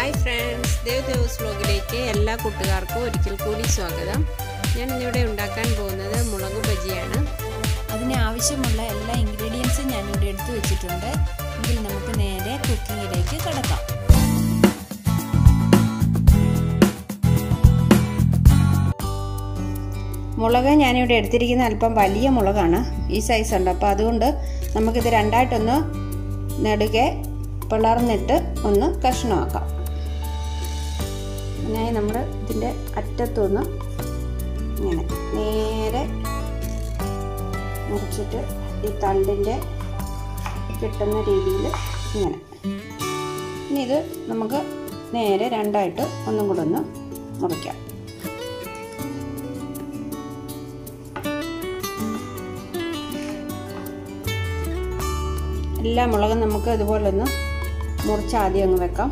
Hi friends Dev Devas വ്ലോഗിലേക്ക് എല്ലാ കൂട്ടുകാർക്കും ഒരിക്കൽ കൂടി സ്വാഗതം ഞാൻ ഇന്നിവിടെ ഉണ്ടാക്കാൻ പോകുന്നത് മുളക് ബജിയാണ് അതിന് ആവശ്യമുള്ള എല്ലാ ഇൻഗ്രീഡിയൻസും ഞാനിവിടെ എടുത്തു വെച്ചിട്ടുണ്ട് എങ്കിൽ നമുക്ക് നേരെ കുക്കിങ്ങിലേക്ക് കടക്കാം മുളക് ഞാനിവിടെ എടുത്തിരിക്കുന്ന അല്പം വലിയ മുളകാണ് ഈ സൈസ് ഉണ്ട് അപ്പോൾ അതുകൊണ്ട് നമുക്കിത് രണ്ടായിട്ടൊന്ന് നെടുകെ പിളർന്നിട്ട് ഒന്ന് കഷ്ണമാക്കാം അതിനായി നമ്മൾ ഇതിൻ്റെ അറ്റത്തുനിന്ന് ഇങ്ങനെ നേരെ മുറിച്ചിട്ട് ഈ തണ്ടിൻ്റെ കിട്ടുന്ന രീതിയിൽ ഇങ്ങനെ ഇനി ഇത് നമുക്ക് നേരെ രണ്ടായിട്ട് ഒന്നും കൂടെ ഒന്ന് മുറിക്കാം എല്ലാ മുളകും നമുക്ക് ഇതുപോലെ ഒന്ന് മുറിച്ച് ആദ്യം അങ്ങ് വെക്കാം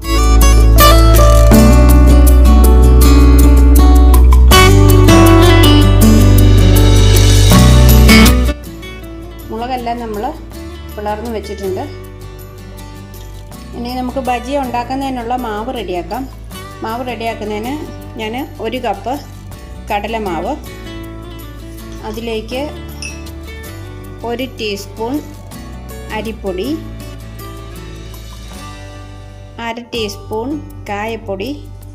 മുളകെല്ലാം നമ്മൾ പിളർന്ന് വെച്ചിട്ടുണ്ട് ഇനി നമുക്ക് ബജി ഉണ്ടാക്കുന്നതിനുള്ള മാവ് റെഡിയാക്കാം മാവ് റെഡിയാക്കുന്നതിന് ഞാൻ ഒരു കപ്പ് കടലമാവ് അതിലേക്ക് ഒരു ടീസ്പൂൺ അരിപ്പൊടി അര ടീസ്പൂൺ കായപ്പൊടി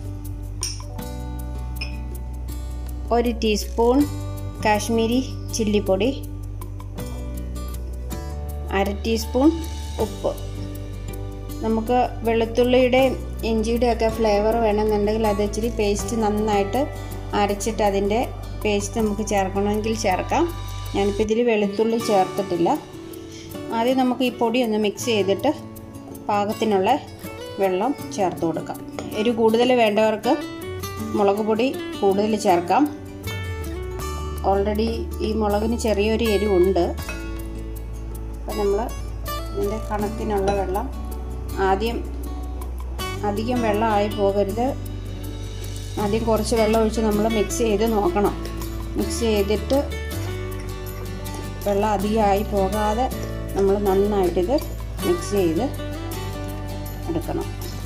ഒരു ടീസ്പൂൺ കാശ്മീരി ചില്ലിപ്പൊടി അര ടീസ്പൂൺ ഉപ്പ് നമുക്ക് വെളുത്തുള്ളിയുടെ ഇഞ്ചിയുടെ ഒക്കെ ഫ്ലേവർ വേണമെന്നുണ്ടെങ്കിൽ അത് ഇച്ചിരി പേസ്റ്റ് നന്നായിട്ട് അരച്ചിട്ട് അതിൻ്റെ പേസ്റ്റ് നമുക്ക് ചേർക്കണമെങ്കിൽ ചേർക്കാം ഞാനിപ്പോൾ ഇതിൽ വെളുത്തുള്ളി ചേർത്തിട്ടില്ല ആദ്യം നമുക്ക് ഈ പൊടി ഒന്ന് മിക്സ് ചെയ്തിട്ട് പാകത്തിനുള്ള വെള്ളം ചേർത്ത് കൊടുക്കാം എരിവ് കൂടുതൽ വേണ്ടവർക്ക് മുളക് പൊടി കൂടുതൽ ചേർക്കാം ഓൾറെഡി ഈ മുളകിന് ചെറിയൊരു എരിവുണ്ട് അപ്പം നമ്മൾ ഇതിൻ്റെ കണക്കിനുള്ള വെള്ളം ആദ്യം അധികം വെള്ളം ആയി പോകരുത് ആദ്യം കുറച്ച് വെള്ളം ഒഴിച്ച് നമ്മൾ മിക്സ് ചെയ്ത് നോക്കണം മിക്സ് ചെയ്തിട്ട് വെള്ളം അധികമായി പോകാതെ നമ്മൾ നന്നായിട്ടിത് മിക്സ് ചെയ്ത് എടുക്കണം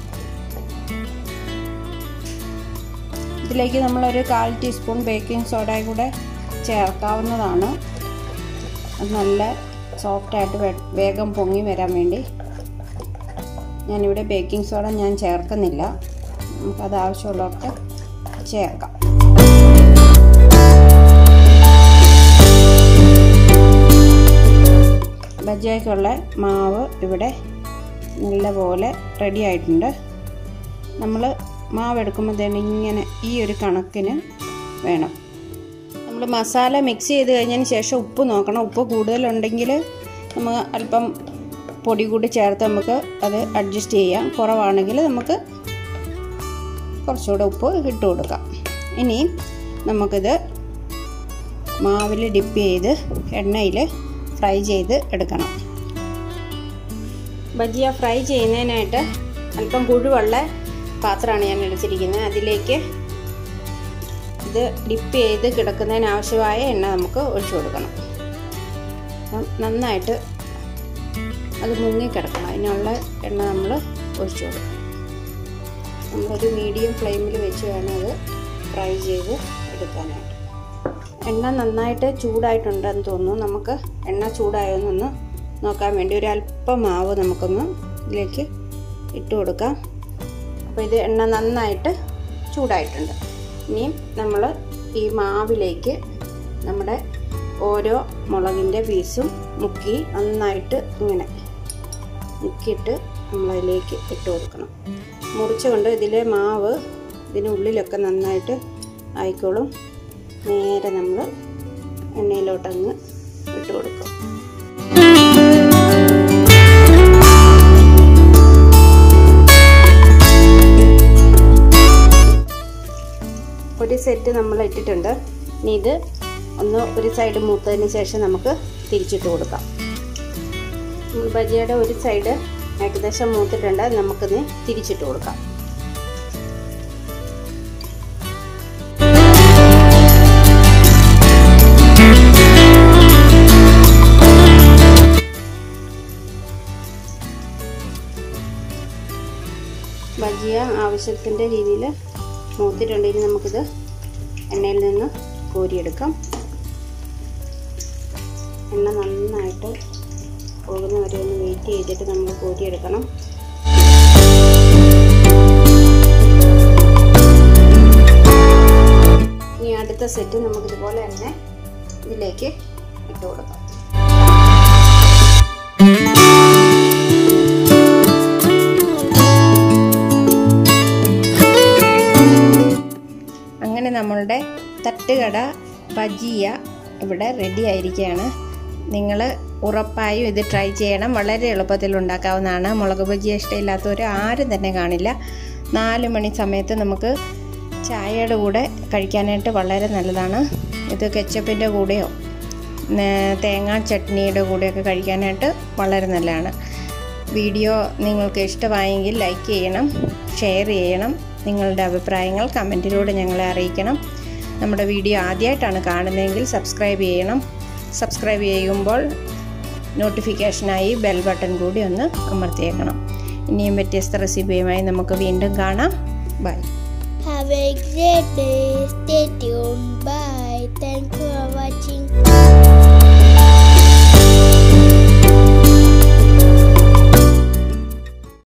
ഇതിലേക്ക് നമ്മളൊരു കാൽ ടീസ്പൂൺ ബേക്കിംഗ് സോഡയും കൂടെ ചേർക്കാവുന്നതാണ് അത് നല്ല സോഫ്റ്റായിട്ട് വേഗം പൊങ്ങി വരാൻ വേണ്ടി ഞാനിവിടെ ബേക്കിംഗ് സോഡ ഞാൻ ചേർക്കുന്നില്ല നമുക്കത് ആവശ്യമുള്ളവർക്ക് ചേർക്കാം ബജിയക്കുള്ള മാവ് ഇവിടെ നല്ലപോലെ റെഡി ആയിട്ടുണ്ട് നമ്മൾ മാവ് എടുക്കുമ്പോൾ തന്നെ ഇങ്ങനെ ഈ ഒരു കണക്കിന് വേണം നമ്മൾ മസാല മിക്സ് ചെയ്ത് കഴിഞ്ഞതിന് ശേഷം ഉപ്പ് നോക്കണം ഉപ്പ് കൂടുതലുണ്ടെങ്കിൽ നമ്മൾ അല്പം പൊടി കൂടി ചേർത്ത് നമുക്ക് അത് അഡ്ജസ്റ്റ് ചെയ്യാം കുറവാണെങ്കിൽ നമുക്ക് കുറച്ചുകൂടെ ഉപ്പ് ഇട്ട് കൊടുക്കാം ഇനി നമുക്കിത് മാവിൽ ഡിപ്പ് ചെയ്ത് എണ്ണയിൽ ഫ്രൈ ചെയ്ത് എടുക്കണം ബജിയ ഫ്രൈ ചെയ്യുന്നതിനായിട്ട് അല്പം കുഴുവുള്ള പാത്രമാണ് ഞാൻ എടുത്തിരിക്കുന്നത് അതിലേക്ക് ഇത് ഡിപ്പ് ചെയ്ത് കിടക്കുന്നതിന് ആവശ്യമായ എണ്ണ നമുക്ക് ഒഴിച്ചു കൊടുക്കണം അപ്പം നന്നായിട്ട് അത് മുങ്ങിക്കിടക്കണം അതിനുള്ള എണ്ണ നമ്മൾ ഒഴിച്ചു കൊടുക്കണം നമ്മളൊരു മീഡിയം ഫ്ലെയിമിൽ വെച്ച് വേണം അത് ഫ്രൈ ചെയ്ത് എടുക്കാനായിട്ട് എണ്ണ നന്നായിട്ട് ചൂടായിട്ടുണ്ടെന്ന് തോന്നുന്നു നമുക്ക് എണ്ണ ചൂടായോന്നൊന്ന് നോക്കാൻ വേണ്ടി ഒരു അല്പം മാവ് നമുക്കൊന്ന് ഇതിലേക്ക് ഇട്ട് കൊടുക്കാം അപ്പോൾ ഇത് എണ്ണ നന്നായിട്ട് ചൂടായിട്ടുണ്ട് ഇനി നമ്മൾ ഈ മാവിലേക്ക് നമ്മുടെ ഓരോ മുളകിൻ്റെ പീസും മുക്കി നന്നായിട്ട് ഇങ്ങനെ മുക്കിയിട്ട് നമ്മളതിലേക്ക് ഇട്ട് കൊടുക്കണം മുറിച്ചുകൊണ്ട് ഇതിലെ മാവ് ഇതിനുള്ളിലൊക്കെ നന്നായിട്ട് ആയിക്കോളും നേരെ നമ്മൾ എണ്ണയിലോട്ടങ്ങ് ഇട്ട് കൊടുക്കും ഒരു സെറ്റ് നമ്മൾ ഇട്ടിട്ടുണ്ട് ഇനി ഇത് ഒന്ന് ഒരു സൈഡ് മൂത്തതിന് ശേഷം നമുക്ക് തിരിച്ചിട്ട് കൊടുക്കാം ബജിയുടെ ഒരു സൈഡ് ഏകദേശം മൂത്തിട്ടുണ്ട് നമുക്കിത് തിരിച്ചിട്ട് കൊടുക്കാം ബജിയ ആവശ്യത്തിൻ്റെ രീതിയിൽ മൂത്തിട്ടുണ്ടെങ്കിൽ നമുക്കിത് എണ്ണയിൽ നിന്ന് കോരിയെടുക്കാം എണ്ണ നന്നായിട്ട് പോകുന്ന വരെ ഒന്ന് വെയിറ്റ് ചെയ്തിട്ട് നമ്മൾ കോരിയെടുക്കണം ഇനി അടുത്ത സെറ്റ് നമുക്കിതുപോലെ തന്നെ ഇതിലേക്ക് ഇട്ട് കൊടുക്കാം അങ്ങനെ നമ്മളുടെ തട്ടുകട ബജിയ ഇവിടെ റെഡി ആയിരിക്കുകയാണ് നിങ്ങൾ ഉറപ്പായും ഇത് ട്രൈ ചെയ്യണം വളരെ എളുപ്പത്തിൽ ഉണ്ടാക്കാവുന്നതാണ് മുളക് ബജിയ ഇഷ്ടമില്ലാത്തവർ ആരും തന്നെ കാണില്ല നാല് മണി സമയത്ത് നമുക്ക് ചായയുടെ കൂടെ കഴിക്കാനായിട്ട് വളരെ നല്ലതാണ് ഇത് കെച്ചപ്പിൻ്റെ കൂടെയോ തേങ്ങാ ചട്നിയുടെ കൂടെയൊക്കെ കഴിക്കാനായിട്ട് വളരെ നല്ലതാണ് വീഡിയോ നിങ്ങൾക്ക് ഇഷ്ടമായെങ്കിൽ ലൈക്ക് ചെയ്യണം ഷെയർ ചെയ്യണം നിങ്ങളുടെ അഭിപ്രായങ്ങൾ കമൻറ്റിലൂടെ ഞങ്ങളെ അറിയിക്കണം നമ്മുടെ വീഡിയോ ആദ്യമായിട്ടാണ് കാണുന്നതെങ്കിൽ സബ്സ്ക്രൈബ് ചെയ്യണം സബ്സ്ക്രൈബ് ചെയ്യുമ്പോൾ നോട്ടിഫിക്കേഷനായി ബെൽ ബട്ടൺ കൂടി ഒന്ന് അമർത്തിയേക്കണം ഇനിയും വ്യത്യസ്ത റെസിപ്പിയുമായി നമുക്ക് വീണ്ടും കാണാം bye Have a great day. Stay tuned. Bye.